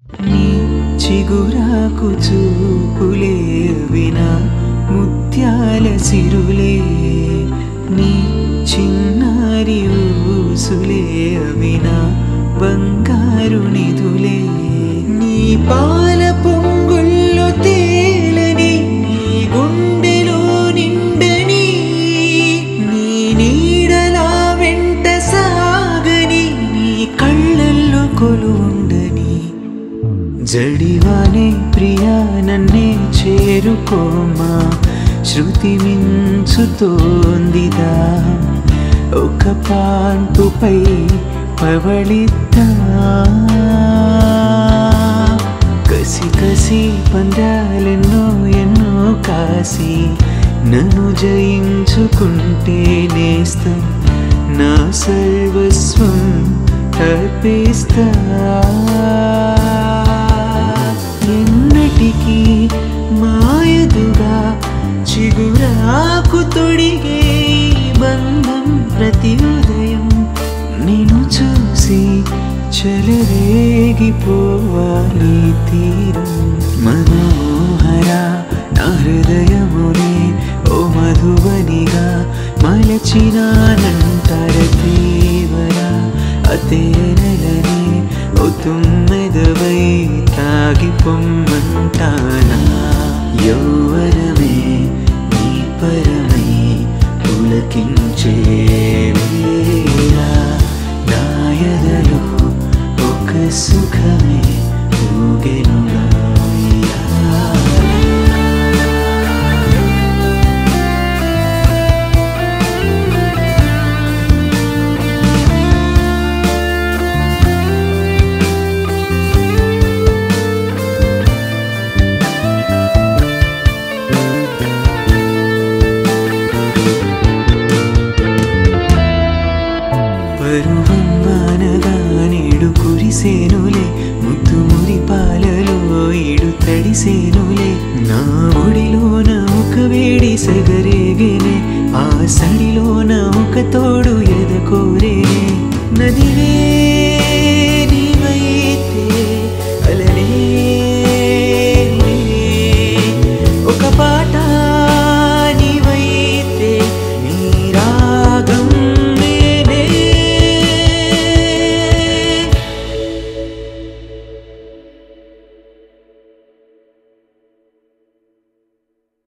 నీ చిగురాకు చూపులే వినా ముత్యాల సిరులే నీ చిన్నారి ఊసులే వినా బంగారు నిధులే నీ పాల పొంగుల్లో తేలని నీ గుండెలో నిండని నీ నీడలా వెంట సాగని నీ కళ్ళల్లో కొలుండని జడివానే ప్రియా నన్నే చేరుకోమా శృతి మించుతోందిదా ఒక పాన్పుపై పవళిద్దా కసి కసి పందాలెన్నో ఎన్నో కాసి నన్ను జయించుకుంటే నేస్తం నా సర్వస్వం అర్పిస్తా ఎన్నటికీ మాయదుగా చిగురాకు తొడిగే ఈ బంధం ప్రతి ఉదయం నేను చూసి చెలరేగిపోవాలి తీరం మనోహర నా హృదయమునే ఓ మధువనిగా మలచినానంటార తీవర అతేనెలని ఓ తుమ్మెదవై తాగి పొమ్మంటానా యౌవనమే నీ పరమై పులకించే వేళ నాయదలో ఒక సుఖమే ఊగెనుగా ఉయ్యాల. పరువం వానగా నేడు కురిసేనులే ముద్దు మురి పాలలో ఈడు తడిసేనులే నా ఒడిలోన ఒక వేడి సెగ